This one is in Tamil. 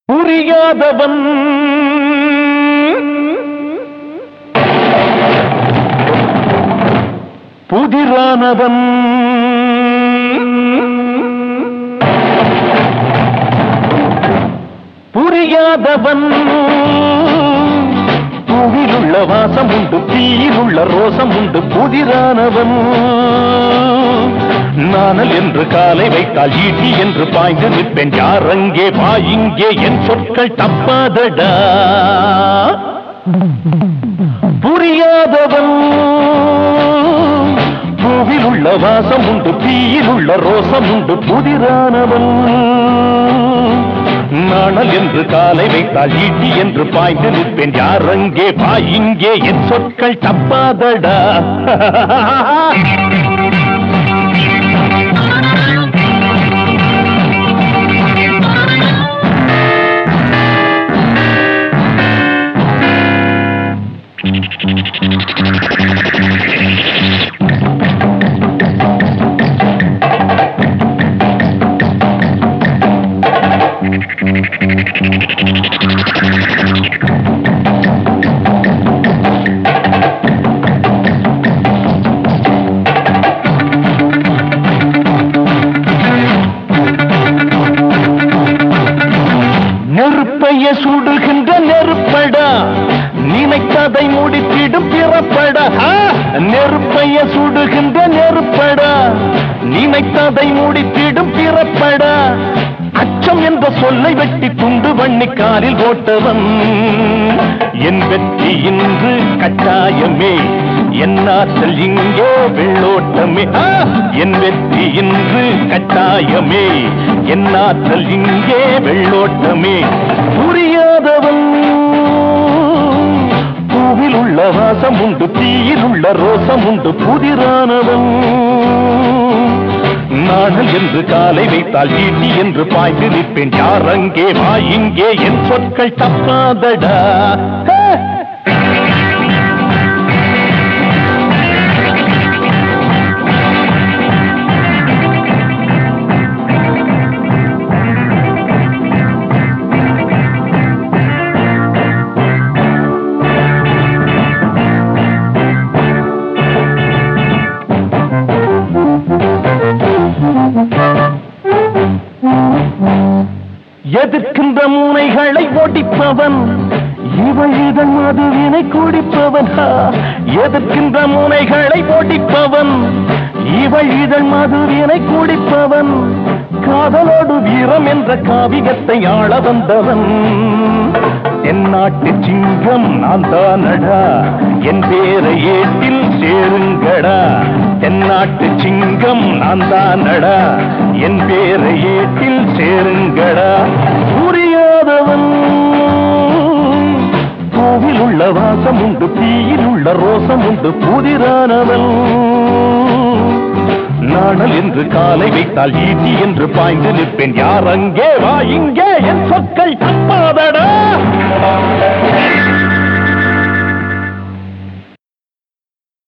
புரியாதவன் புதிரானவன் புரியாதவன் பூவிலுள்ள வாசம் உண்டு தீயிலுள்ள ரோசம் உண்டு புதிரானவன் நானல் என்று காலை வைத்தால் ஈட்டி என்று பாய்ந்து நிற்பேன் யார் அங்கே வா இங்கே என் சொற்கள் தப்பாதடா புரியாதவன் பூவில் உள்ள வாசம் உண்டு தீயில் உள்ள ரோசம் உண்டு புதிரானவன் நாணல் என்று காலை வைத்தால் ஈட்டி என்று பாய்ந்து நிற்பேன் யார் அங்கே வா இங்கே என் சொற்கள் தப்பாதடா நெருப்பைய சுடுகின்ற நெருப்படா நினைத்ததை முடித்திடும் பிறப்படா ஆ! நெருப்பைய சுடுகின்ற நெருப்படா நினைத்ததை முடித்திடும் பிறப்படா அச்சம் என்ற சொல்லை வெட்டி துண்டு வண்ணி காலில் போட்டவன் என் வெற்றி இன்று கட்டாயமே என் ஆற்றல் இங்கே வெள்ளோட்டமே ஆ! என் வெற்றி இன்று கட்டாயமே என் ஆற்றல் இங்கே வெள்ளோட்டமே புரியாதவன் பூவில் உள்ள வாசம் உண்டு தீயில் உள்ள ரோசம் உண்டு புதிரானவன் நாணல் என்று காலை வைத்தால் ஈட்டி என்று பாய்ந்து நிற்பேன் யார் அங்கே வா இங்கே என் சொற்கள் தப்பாதடா ஹே! எதிர்க்கின்ற மூனைகளை ஒடிப்பவன் இவள் இதன் மதுவினை குடிப்பவன் ஹா! எதிர்க்கின்ற மூனைகளை ஒடிப்பவன் இவள் இதழ் மதுவினை குடிப்பவன் காதலோடு வீரம் என்ற காவியத்தை ஆள வந்தவன் தென்னாட்டு சிங்கம் நான் தானடா என் பேரை ஏட்டில் சேருங்கடா தென்னாட்டு சிங்கம் நான் தானடா என் பேரை ஏட்டில் சேருங்கடா புரியாதவன் பூவில் உள்ள வாசம் உண்டு தீயில் உள்ள ரோசம் உண்டு புதிரானவன் நாணல் என்று காலை வைத்தால் ஈட்டி என்று பாய்ந்து நிற்பேன் யார் அங்கே வா இங்கே என் சொற்கள் தப்பாதடா